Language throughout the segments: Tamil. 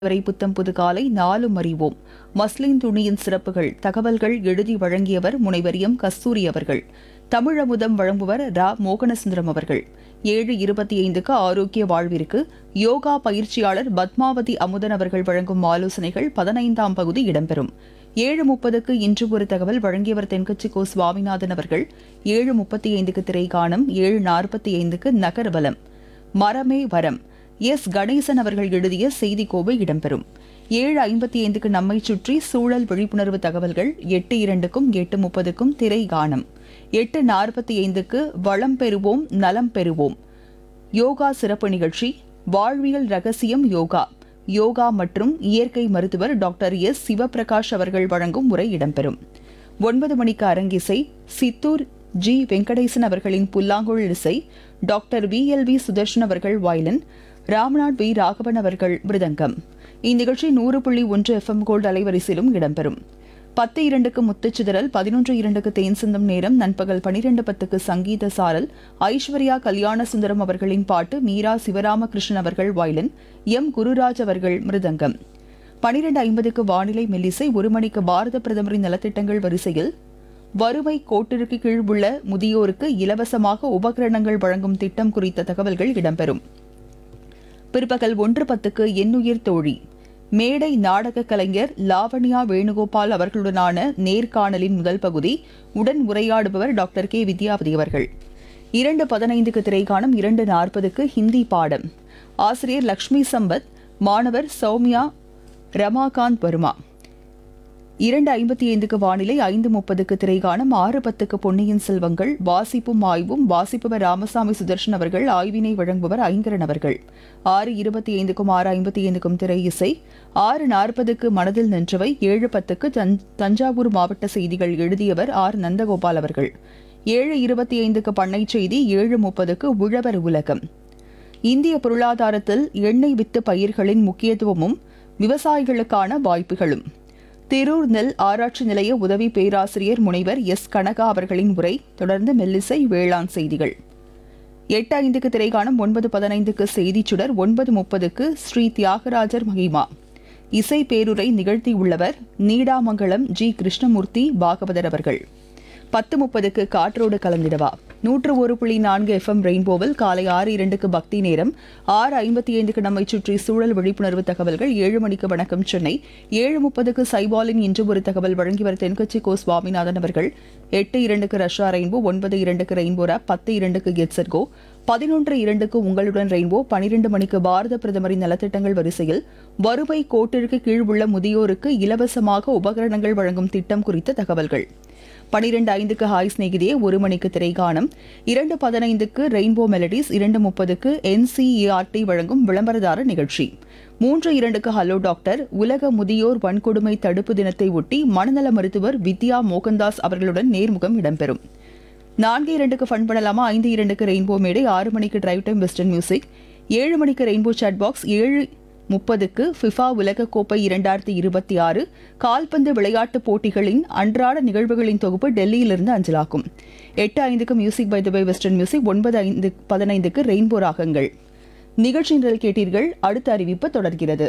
வரை புத்தம் புது காலை நாலும் அறிவோம் மஸ்லின் துணியின் சிறப்புகள் தகவல்கள் எழுதி வழங்கியவர் முனைவர் எம் கஸ்தூரி அவர்கள் தமிழமுதம் வழங்குவர் ரா மோகனசுந்தரம் அவர்கள் ஏழு இருபத்தி ஐந்துக்கு ஆரோக்கிய வாழ்விற்கு யோகா பயிற்சியாளர் பத்மாவதி அமுதன் அவர்கள் வழங்கும் ஆலோசனைகள் பதினைந்தாம் பகுதி இடம்பெறும் ஏழு முப்பதுக்கு இன்று ஒரு தகவல் வழங்கியவர் தென்கட்சி கோ சுவாமிநாதன் அவர்கள் ஏழு முப்பத்தி ஐந்துக்கு திரைக்காணம் ஏழு நாற்பத்தி ஐந்துக்கு நகர்வலம் மரமே வரம் எஸ் கணேசன் அவர்கள் எழுதிய செய்திக்கோவை இடம்பெறும் ஏழு ஐம்பத்தி ஐந்துக்கு நம்மை சுற்றி சூழல் விழிப்புணர்வு தகவல்கள் எட்டு இரண்டுக்கும் எட்டு முப்பதுக்கும் திரை கானம் எட்டு நாற்பத்தி ஐந்துக்கு வளம் பெறுவோம் நலம் பெறுவோம் யோகா சிறப்பு நிகழ்ச்சி வாழ்வியல் ரகசியம் யோகா யோகா மற்றும் இயற்கை மருத்துவர் டாக்டர் எஸ் சிவபிரகாஷ் அவர்கள் வழங்கும் உரை இடம்பெறும் ஒன்பது மணிக்கு அரங்கிசை சித்தூர் ஜி வெங்கடேசன் அவர்களின் புல்லாங்குழல் இசை doctor V L V Sudarshan அவர்கள் வயலின் ராம்நாத் வி ராகவன் அவர்கள் மிருதங்கம் இந்நிகழ்ச்சி நூறு புள்ளி ஒன்று எஃப்எம் கோல்டு அலைவரிசையிலும் இடம்பெறும் பத்து இரண்டுக்கு முத்துச்சிதறல் பதினொன்று இரண்டுக்கு தேன் சிந்தும் நேரம் நண்பகல் பனிரெண்டு பத்துக்கு சங்கீத சாரல் ஐஸ்வர்யா கல்யாண சுந்தரம் அவர்களின் பாட்டு மீரா சிவராமகிருஷ்ணன் அவர்கள் வயலின் எம் குருராஜ் அவர்கள் மிருதங்கம் பனிரெண்டு ஐம்பதுக்கு வானிலை மெல்லிசை ஒரு மணிக்கு பாரத பிரதமரின் நலத்திட்டங்கள் வரிசையில் வறுமை கோட்டிற்கு கீழ் உள்ள முதியோருக்கு இலவசமாக உபகரணங்கள் வழங்கும் திட்டம் குறித்த தகவல்கள் இடம்பெறும் பிற்பகல் ஒன்று பத்துக்கு எண்ணுயிர் தோழி மேடை நாடக கலைஞர் லாவண்யா வேணுகோபால் அவர்களுடனான நேர்காணலின் முதல் பகுதி உடன் உரையாடுபவர் டாக்டர் கே வித்யாவதி அவர்கள் இரண்டு பதினைந்துக்கு திரைக்காணம் இரண்டு நாற்பதுக்கு ஹிந்தி பாடம் ஆசிரியர் லக்ஷ்மி சம்பத் மாணவர் சௌமியா ரமாகாந்த் வர்மா இரண்டு ஐம்பத்தி ஐந்துக்கு வானிலை ஐந்து முப்பதுக்கு திரைகாணம் ஆறு பத்துக்கு பொன்னியின் செல்வங்கள் வாசிப்பும் ஆய்வும் வாசிப்பவர் ராமசாமி சுதர்ஷன் அவர்கள் ஆய்வினை வழங்குபவர் ஐங்கரன் அவர்கள் ஆறு இருபத்தி ஐந்துக்கும் ஆறு ஐம்பத்தி ஐந்துக்கும் திரை இசை ஆறு நாற்பதுக்கு மனதில் நின்றவை ஏழு பத்துக்கு தஞ்- தஞ்சாவூர் மாவட்ட செய்திகள் எழுதியவர் ஆர் நந்தகோபால் அவர்கள் ஏழு இருபத்தி ஐந்துக்கு பண்ணை செய்தி ஏழு முப்பதுக்கு உழவர் உலகம் இந்திய பொருளாதாரத்தில் எண்ணெய் வித்து பயிர்களின் முக்கியத்துவமும் விவசாயிகளுக்கான வாய்ப்புகளும் திரூர் நெல் ஆராய்ச்சி நிலைய உதவி பேராசிரியர் முனைவர் எஸ் கனகா அவர்களின் உரை தொடர்ந்து மெல்லிசை வேளாண் செய்திகள் எட்டு ஐந்துக்கு திரைக்காணம் ஒன்பது பதினைந்துக்கு செய்திச் சுடர் ஒன்பது முப்பதுக்கு ஸ்ரீ தியாகராஜர் மகிமா இசை பேருரை நிகழ்த்தியுள்ளவர் நீடாமங்கலம் ஜி கிருஷ்ணமூர்த்தி பாகவதர் அவர்கள் பத்து முப்பதுக்கு காற்றோடு கலந்திடவா நூற்று ஒரு புள்ளி நான்கு எஃப்எம் ரெயின்போவில் காலை ஆறு இரண்டுக்கு பக்தி நேரம் ஆறு ஐம்பத்தி ஐந்துக்கு நம்மை சுற்றி சூழல் விழிப்புணர்வு தகவல்கள் ஏழு மணிக்கு வணக்கம் சென்னை ஏழு முப்பதுக்கு சைபாலின் இன்று ஒரு தகவல் வழங்கியவர் தென்கட்சி கோ சுவாமிநாதன் அவர்கள் எட்டு இரண்டுக்கு ரஷ்யா ரெயின்போ ஒன்பது இரண்டுக்கு ரெயின்போ ராப் பத்து இரண்டுக்கு கெட்சட் கோ பதினொன்று இரண்டுக்கு உங்களுடன் ரெயின்போ பனிரெண்டு மணிக்கு பாரத பிரதமரின் நலத்திட்டங்கள் வரிசையில் வறுமை கோட்டிற்கு கீழ் உள்ள முதியோருக்கு இலவசமாக உபகரணங்கள் வழங்கும் திட்டம் குறித்த தகவல்கள் பனிரெண்டு ஐந்துக்கு ஹாய் சிநேகிதியே ஒரு மணிக்கு திரைகாணம் இரண்டு பதினைந்துக்கு ரெயின்போ மெலடிஸ் இரண்டு முப்பதுக்கு என்சிஇஆர்டி வழங்கும் விளம்பரதார நிகழ்ச்சி மூன்று இரண்டுக்கு ஹலோ டாக்டர் உலக முதியோர் வன்கொடுமை தடுப்பு தினத்தை ஒட்டி மனநல மருத்துவர் வித்யா மோகன்தாஸ் அவர்களுடன் நேர்முகம் இடம்பெறும் நான்கு இரண்டுக்கு ஃபன் பண்ணலாமா ஐந்து இரண்டுக்கு ரெயின்போ மேடை ஆறு மணிக்கு டிரைவ் டைம் வெஸ்டர்ன் மியூசிக் ஏழு மணிக்கு ரெயின்போ சாட் பாக்ஸ் ஏழு முப்பதுக்கு ஃபிஃபா உலகக்கோப்பை இரண்டாயிரத்தி இருபத்தி ஆறு கால்பந்து விளையாட்டுப் போட்டிகளின் அன்றாட நிகழ்வுகளின் தொகுப்பு டெல்லியிலிருந்து அஞ்சலாக்கும் எட்டு ஐந்துக்கு music by the by western music ஒன்பது ஐந்து பதினைந்துக்கு ரெயின்போ ராகங்கள் நிகழ்ச்சி நிரல் கேட்டீர்கள் அடுத்த அறிவிப்பு தொடர்கிறது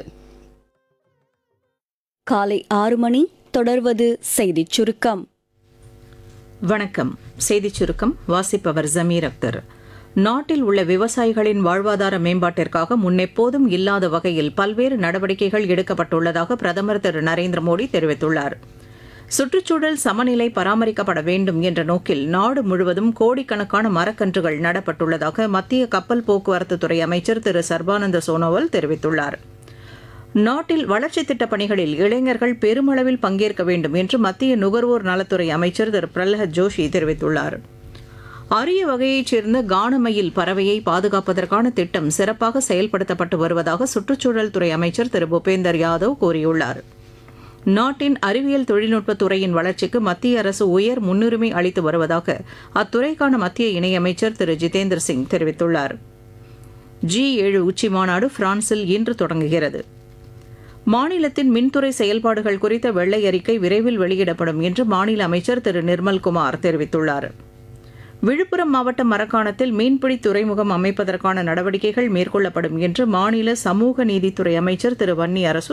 காலை ஆறு மணி தொடர்வது செய்திச் சுருக்கம் வணக்கம் செய்திச் சுருக்கம் வாசிப்பவர் ஜமீர் அக்தர் நாட்டில் உள்ள விவசாயிகளின் வாழ்வாதார மேம்பாட்டிற்காக முன்னெப்போதும் இல்லாத வகையில் பல்வேறு நடவடிக்கைகள் எடுக்கப்பட்டுள்ளதாக பிரதமர் திரு நரேந்திர மோடி தெரிவித்துள்ளார் சுற்றுச்சூழல் சமநிலை பராமரிக்கப்பட வேண்டும் என்ற நோக்கில் நாடு முழுவதும் கோடிக்கணக்கான மரக்கன்றுகள் நடப்பட்டுள்ளதாக மத்திய கப்பல் போக்குவரத்து துறை அமைச்சர் திரு சர்பானந்த சோனோவால் தெரிவித்துள்ளார் நாட்டில் வளர்ச்சித் திட்டப் பணிகளில் இளைஞர்கள் பெருமளவில் பங்கேற்க வேண்டும் என்று மத்திய நுகர்வோர் நலத்துறை அமைச்சர் திரு பிரல்ஹத் ஜோஷி தெரிவித்துள்ளார் அரிய வகையைச் சேர்ந்த கானமயில் பறவையை பாதுகாப்பதற்கான திட்டம் சிறப்பாக செயல்படுத்தப்பட்டு வருவதாக சுற்றுச்சூழல் துறை அமைச்சர் திரு பூபேந்தர் யாதவ் கூறியுள்ளார் நாட்டின் அறிவியல் தொழில்நுட்பத் துறையின் வளர்ச்சிக்கு மத்திய அரசு உயர் முன்னுரிமை அளித்து வருவதாக அத்துறைக்கான மத்திய இணையமைச்சர் திரு ஜிதேந்திர சிங் தெரிவித்துள்ளார் ஜி ஏழு உச்சி மாநாடு பிரான்சில் இன்று தொடங்குகிறது மாநிலத்தின் மின்துறை செயல்பாடுகள் குறித்த வெள்ளை அறிக்கை விரைவில் வெளியிடப்படும் என்று மாநில அமைச்சர் திரு நிர்மல்குமார் தெரிவித்துள்ளார் விழுப்புரம் மாவட்டம் மரக்காணத்தில் மீன்பிடி துறைமுகம் அமைப்பதற்கான நடவடிக்கைகள் மேற்கொள்ளப்படும் என்று மாநில சமூக நீதித்துறை அமைச்சர் திரு வன்னி அரசு